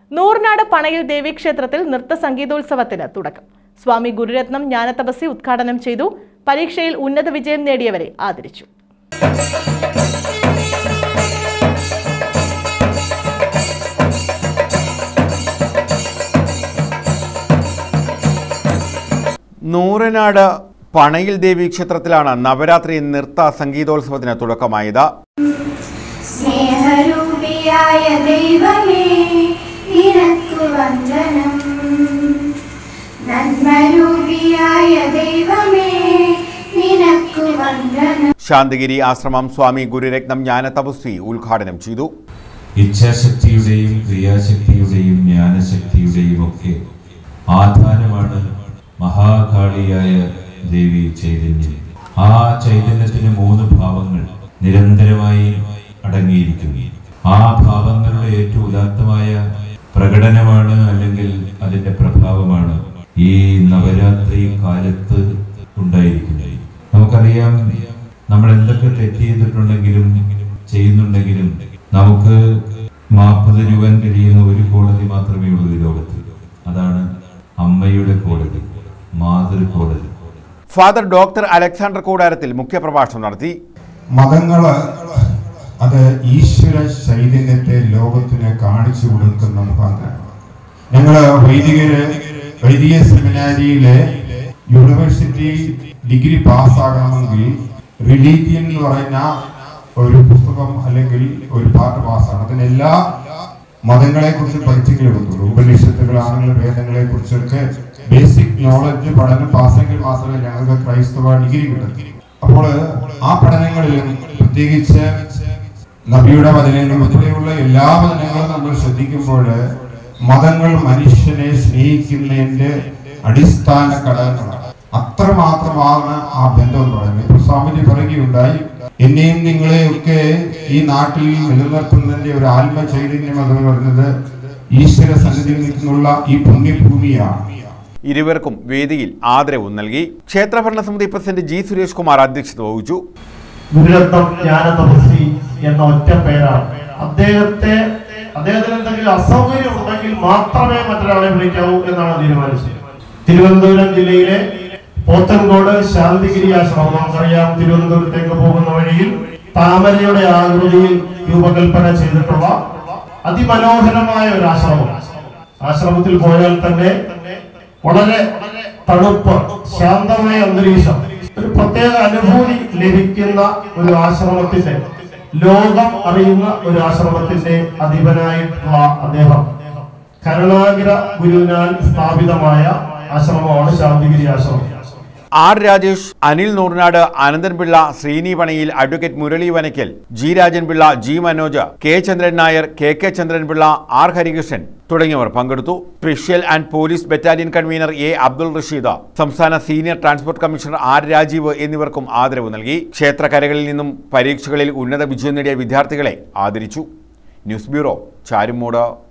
നൂറിനാട് പണയിൽ ദേവീക്ഷേത്രത്തിൽ നൃത്ത സംഗീതോത്സവത്തിന് തുടക്കം സ്വാമി ഗുരുരത്നം ജ്ഞാനതപസി ഉദ്ഘാടനം ചെയ്തു പരീക്ഷയിൽ ഉന്നത വിജയം നേടിയവരെ ആദരിച്ചു നൂറനാട് പണയിൽ ദേവി ക്ഷേത്രത്തിലാണ് നവരാത്രി നൃത്ത സംഗീതോത്സവത്തിന് തുടക്കമായത് സ്നേഹരൂപിയായ ദൈവമേ നിനക്കു വന്ദനം നന്മരൂപിയായ ദൈവമേ നിനക്കു വന്ദനം ശാന്തിഗിരി ആശ്രമം സ്വാമി ഗുരുരത്നം ജ്ഞാനതപസ്വി ഉദ്ഘാടനം ചെയ്തു ഇച്ഛാശക്തിയുടെയും ക്രിയാശക്തിയുടെയും ജ്ഞാനശക്തിയുടെയും ഒക്കെ ആധാരമാണ് മഹാകാളിയായ ദേവി ചൈതന്യം ആ ചൈതന്യത്തിന് മൂന്ന് ഭാവങ്ങൾ നിരന്തരമായി അടങ്ങിയിരിക്കുന്നു ആ ഭാവങ്ങളുടെ ഏറ്റവും ഉദാത്തമായ പ്രകടനമാണ് അല്ലെങ്കിൽ അതിന്റെ പ്രഭാവമാണ് ഈ നവരാത്രി കാലത്ത് ഉണ്ടായിരിക്കുന്നത് നമുക്കറിയാം നമ്മൾ എന്തൊക്കെ തെറ്റ് ചെയ്തിട്ടുണ്ടെങ്കിലും ചെയ്യുന്നുണ്ടെങ്കിലും നമുക്ക് മാപ്പ് തരുവാൻ കഴിയുന്ന ഒരു കോടതി മാത്രമേ ഉള്ളൂ ഈ ലോകത്ത് അതാണ് അമ്മയുടെ കോടതി മാതൃകോടതി ഫാദർ ഡോക്ടർ അലക്സാണ്ടർ കൂടാരത്തിൽ മുഖ്യപ്രഭാഷണം നടത്തി മതങ്ങള് അത് ഈശ്വര ചൈതന്യത്തെ ലോകത്തിന് കാണിച്ചു കൊടുക്കുന്ന മുഖാന്തരമാണ് ഞങ്ങള് വൈദികര് വൈദിക സെമിനാരിയിലെ യൂണിവേഴ്സിറ്റി ഡിഗ്രി പാസ്സാകണമെങ്കിൽ റിലീജിയൻ എന്ന് പറയുന്ന ഒരു പുസ്തകം അല്ലെങ്കിൽ ഒരു പാർട്ട് പാസ്സാണ് അതിന് എല്ലാ മതങ്ങളെ കുറിച്ച് പഠിച്ചെങ്കിലും എടുത്തുള്ളൂ ഉപനിഷത്തുകളാണെങ്കിലും വേദങ്ങളെ കുറിച്ചൊക്കെ ബേസിക് നോളജ് പഠനം പാസ്സെങ്കിൽ മാത്രമേ ഞങ്ങൾക്ക് ക്രൈസ്തവ ഡിഗ്രി കിട്ടും അപ്പോൾ ആ പഠനങ്ങളിലും പ്രത്യേകിച്ച് നബിയുടെ വചനങ്ങളും ഉൾപ്പെടെയുള്ള എല്ലാ വചനങ്ങളും നമ്മൾ ശ്രദ്ധിക്കുമ്പോൾ മതങ്ങൾ മനുഷ്യനെ സ്നേഹിക്കുന്നതിന്റെ അടിസ്ഥാന ഘടകങ്ങളാണ് അത്രമാത്രമാണ് ആ ബന്ധം എന്ന് പറയുന്നത് ഇപ്പൊ സ്വാമിജി പറയുകയുണ്ടായി എന്നെയും നിങ്ങളെയൊക്കെ ഈ നാട്ടിൽ നിലനിർത്തുന്നതിന്റെ ഒരു ആത്മ ചൈതന്യം എന്ന് പറയുന്നത് ഈശ്വര സന്നിധിയിൽ നിൽക്കുന്നുള്ള ഈ പുണ്യഭൂമിയാണ് ഇരുവർക്കും വേദിയിൽ ആദരവും നൽകി ക്ഷേത്രഭരണ സമിതി പ്രസിഡന്റ് ജി സുരേഷ് കുമാർ അധ്യക്ഷത വഹിച്ചു ഗുരുരത്നം ജ്ഞാന തപസ്വി എന്ന ഒറ്റ പേരാണ് അദ്ദേഹത്തെ അദ്ദേഹത്തിന് എന്തെങ്കിലും അസൗകര്യം ഉണ്ടെങ്കിൽ മാത്രമേ മറ്റൊരാളെ വിളിക്കാവൂ എന്നാണ് തീരുമാനിച്ചത് തിരുവനന്തപുരം ജില്ലയിലെ പോത്തൻകോട് ശാന്തിഗിരി ആശ്രമം നമുക്കറിയാം തിരുവനന്തപുരത്തേക്ക് പോകുന്ന വഴിയിൽ താമരയുടെ ആകൃതിയിൽ രൂപകൽപ്പന ചെയ്തിട്ടുള്ള അതിമനോഹരമായ ഒരു ആശ്രമം ആശ്രമത്തിൽ പോയാൽ തന്നെ വളരെ തണുപ്പ് ശാന്തമായ അന്തരീക്ഷം ഒരു പ്രത്യേക അനുഭൂതി ലഭിക്കുന്ന ഒരു ആശ്രമത്തിന്റെ ലോകം അറിയുന്ന ഒരു ആശ്രമത്തിന്റെ അധിപനായിട്ടുള്ള അദ്ദേഹം കരുണാകര ഗുരുവിനാൽ സ്ഥാപിതമായ ആശ്രമമാണ് ശാന്തിഗിരി ആശ്രമം R Rajesh Anil Noornad Ananthan Pillai Srini Panayil advocate Murali Vanaykkal G Rajan Pillai G Manoj K Chandran Nair K K Chandran Pillai R Harikrishnan തുടങ്ങിയവർ പങ്കെടുത്തു special and police battalion convener A Abdul Rasheed സംസ്ഥാന senior transport commissioner R Rajeev എന്നിവർക്കും ആദരവ് നൽകി ക്ഷേത്രകരകളിൽ നിന്നും പരീക്ഷകളിൽ ഉന്നത വിജയം നേടിയ വിദ്യാർത്ഥികളെ ആദരിച്ചു ന്യൂസ് ബ്യൂറോ ചാരുമൂട്